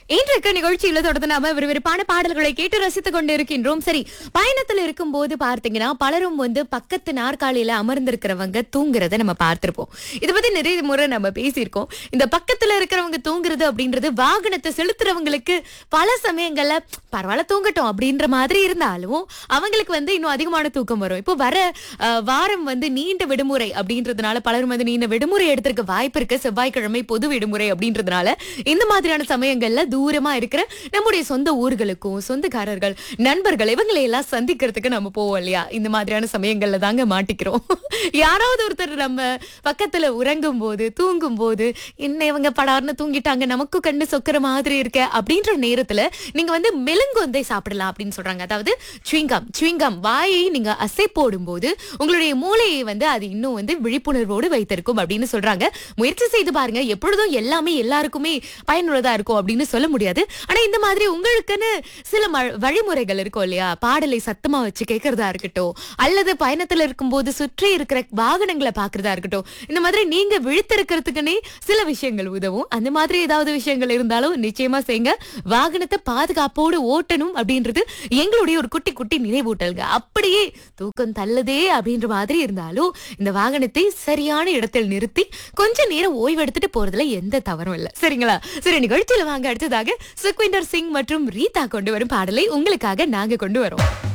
இன்றைக்கு நிகழ்ச்சியில தொடர்ந்து நாம விறுவிறுப்பான பாடல்களை கேட்டு ரசித்துக் கொண்டிருக்கின்றோம் சரி பயணத்துல இருக்கும்போது பார்த்தீங்கன்னா பலரும் வந்து பக்கத்து நாற்காலியில அமர்ந்திருக்கிறவங்க தூங்குறத நம்ம பார்த்திருப்போம் இதை பத்தி நிறைய முறை நம்ம பேசியிருக்கோம் இந்த பக்கத்துல இருக்கிறவங்க தூங்குறது அப்படின்றது வாகனத்தை செலுத்துறவங்களுக்கு பல சமயங்கள்ல பரவாயில்ல தூங்கட்டும் அப்படின்ற மாதிரி இருந்தாலும் அவங்களுக்கு வந்து இன்னும் அதிகமான தூக்கம் வரும் இப்போ வர அஹ், வாரம் வந்து நீண்ட விடுமுறை அப்படின்றதுனால பலரும் வந்து நீண்ட விடுமுறை எடுத்திருக்க வாய்ப்பு இருக்கு செவ்வாய்க்கிழமை பொது விடுமுறை அப்படின்றதுனால இந்த மாதிரியான சமயங்கள்ல தூரமா இருக்கிற நம்முடைய சொந்த ஊர்களுக்கும் சொந்தக்காரர்கள் நண்பர்கள் இவங்களை எல்லாம் சந்திக்கிறதுக்கு நம்ம போவோம் இல்லையா இந்த மாதிரியான சமயங்கள்ல தாங்க மாட்டிக்கிறோம் யாராவது ஒருத்தர் நம்ம பக்கத்துல உறங்கும் போது தூங்கும் போது என்ன இவங்க படார்னு தூங்கிட்டாங்க நமக்கு கண்ணு சொக்கிற மாதிரி இருக்க அப்படின்ற நேரத்துல நீங்க வந்து மெலுங்கொந்தை சாப்பிடலாம் அப்படின்னு சொல்றாங்க அதாவது சுவிங்கம் சுவிங்கம் வாயை நீங்க அசை போடும்போது உங்களுடைய மூளையை வந்து அது இன்னும் வந்து விழிப்புணர்வோடு வைத்திருக்கும் அப்படின்னு சொல்றாங்க முயற்சி செய்து பாருங்க எப்பொழுதும் எல்லாமே எல்லாருக்குமே பயனுள்ளதா இருக்கும் அப்படின்னு சொல்ல முடியாது ஆனா இந்த மாதிரி உங்களுக்குன்னு சில ம- வழிமுறைகள் இருக்கும் இல்லையா பாடலை சத்தமா வச்சு கேட்கறதா இருக்கட்டும் அல்லது பயணத்துல இருக்கும்போது சுற்றி இருக்கிற வாகனங்களை பாக்குறதா இருக்கட்டும் இந்த மாதிரி நீங்க விழித்திருக்கிறதுக்குன்னே சில விஷயங்கள் உதவும் அந்த மாதிரி ஏதாவது விஷயங்கள் இருந்தாலும் நிச்சயமா செய்யுங்க வாகனத்தை பாதுகாப்போடு ஓட்டணும் அப்படின்றது எங்களுடைய ஒரு குட்டி குட்டி நினைவூட்டல்ங்க அப்படியே தூக்கம் தள்ளுதே அப்படின்ற மாதிரி இருந்தாலும் இந்த வாகனத்தை சரியான இடத்தில் நிறுத்தி கொஞ்ச நேரம் ஓய்வு எடுத்துட்டு போறதுல எந்த தவறும் இல்ல சரிங்களா சரி நிகழ்ச்சியில வாங்க அடுத்ததாக சுக்விண்டர் சிங் மற்றும் ரீதா கொண்டு வரும் பாடலை உங்களுக்காக நாங்க கொண்டு வரோம்